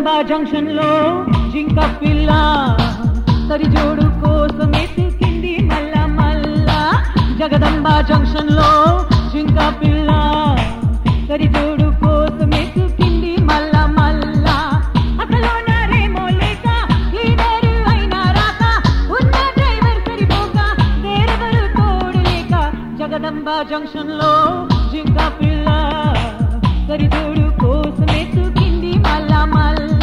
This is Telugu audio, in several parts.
జగదంబ జంక్షన్ లో జింక పిల్ల సరిజోడు కోసం ఎతికింది మల్ల మల్ల జగదంబ జంక్షన్ లో జింక పిల్ల సరిజోడు కోసం ఎతికింది మల్ల మల్ల అసలోన రేమో లేక లీడర్ అయినా రాక ఉన్న డ్రైవర్ సరిపోక వేరెవరు తోడు లేక జగదంబ జంక్షన్ లో జింక పిల్ల సరిజోడు కోసం ఎత్తుకింది మల్ల మల్ల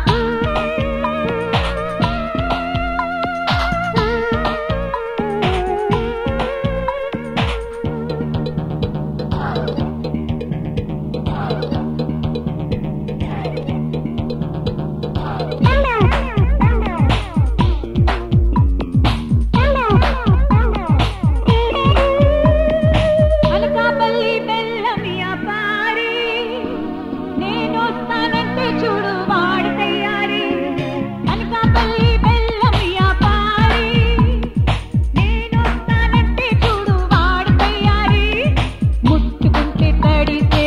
అనకాపల్లి బెల్లం వ్యాపారి నేనొస్తానంటే చూడు వాడు తయారీ అనకాపల్లి బెల్లం వ్యాపారి నేనొస్తానంటే చూడు వాడు తయారీ ముట్టుకుంటే తడితే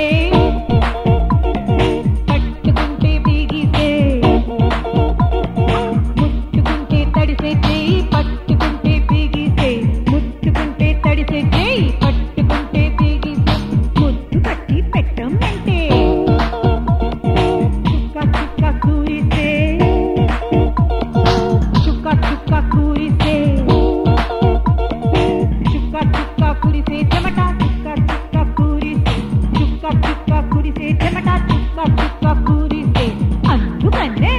పట్టుకుంటే బిగితే ముట్టుకుంటే తడిసే చెయ్యి పట్టుకుంటే బిగితే ముట్టుకుంటే తడిసే చెయ్యి పట్టుకుంటే బిగితే ముద్దు కట్టి పెట్టమంటే చుక్క చుక్క కూరితే చుక్క చుక్క కూరితే చుక్క చుక్క కురిసే చెమట చుక్క చుక్క కురిసే చుక్క చుక్క కురిసే చెమట చుక్క చుక్క కురిసే అందుకనే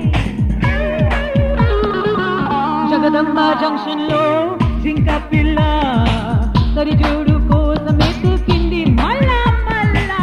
జగదంబ జంక్షన్ లో జింక పిల్ల సరిజోడు కోసం ఎత్తుకింది మళ్ళా మళ్ళా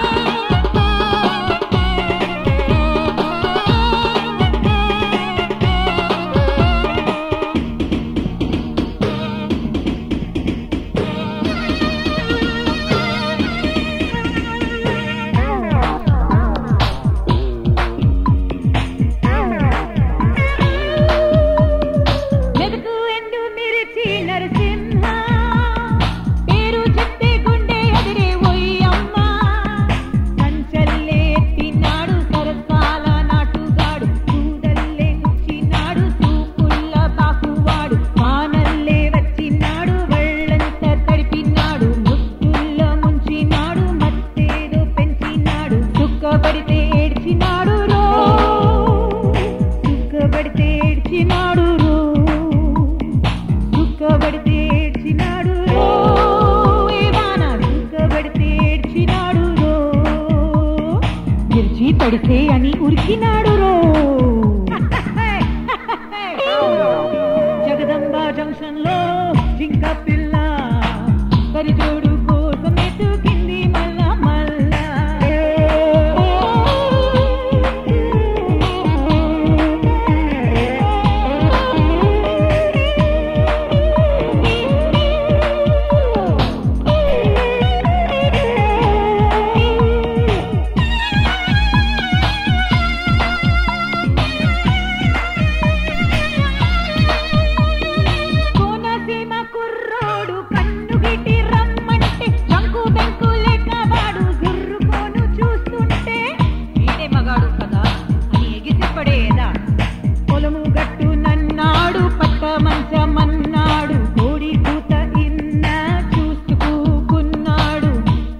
మెదకు ఎండు మిరిచి నరసింహ పేరు చెప్తే గుండె ఎదిరే ఒయ్యమ్మ కంచల్లే ఎత్తినాడు సరసాల నాటుగాడు కూదల్లే ముచ్చినాడు సూపుల్ల బాకువాడు మానల్లే వచ్చినాడు వెళ్ళంత తడిపినాడు ముత్తుల్లో ముంచినాడు మత్తేదో పెంచినాడు దుఃఖపడితే ఏడ్చినాడు రో దుఃఖపడితే ఏడ్చినాడు రో దుఃఖపడితే ఏడ్చినాడు రో ఏ వాన దుఃఖపడితే ఏడ్చినాడు రో మిర్చి తడిసే అని ఉరికినాడు రో జగదంబ జంక్షన్ లో జింక పిల్ల సరిజోడు కోసం ఎత్తుకింది మల్ల మల్ల కోనసీమ కుర్రోడు కన్ను గిటి రమ్మంటే జంకు బెంకు లేకవాడు జుర్రుకోను చూస్తుంటే వీడే మగాడు కదా అని ఎగిసిపడేదా పొలము గట్టు నన్నాడు పట్ట మంచమన్నాడు కోడి కూత ఇన్న చూసుకున్నాడు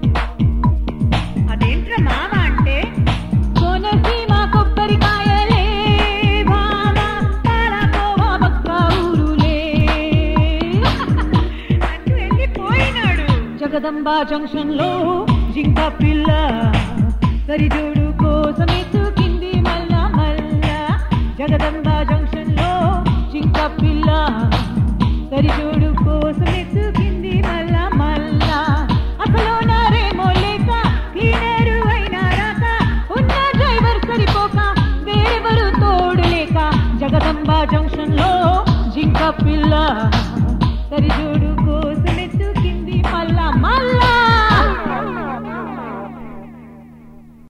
అదేంట్రా మామ అంటే కోనసీమ కొబ్బరికాయలే భామ పాలకోవా బక్క ఊరులే అంటూ వెళ్ళిపోయినాడు జగదంబ జంక్షన్ లో జింక పిల్ల సరిజోడు కోసం ఎత్తుకింది మల్ల మల్ల జగదంబ జంక్షన్ లో జింక పిల్ల సరిజోడు కోసం ఎత్తుకింది మల్ల మల్ల అసలు నారేమో లేక క్లీనరు అయినా రాక ఉన్న డ్రైవర్ సరిపోక వేరెవరు తోడు లేక జగదంబ జంక్షన్ లో జింక పిల్ల సరిజోడు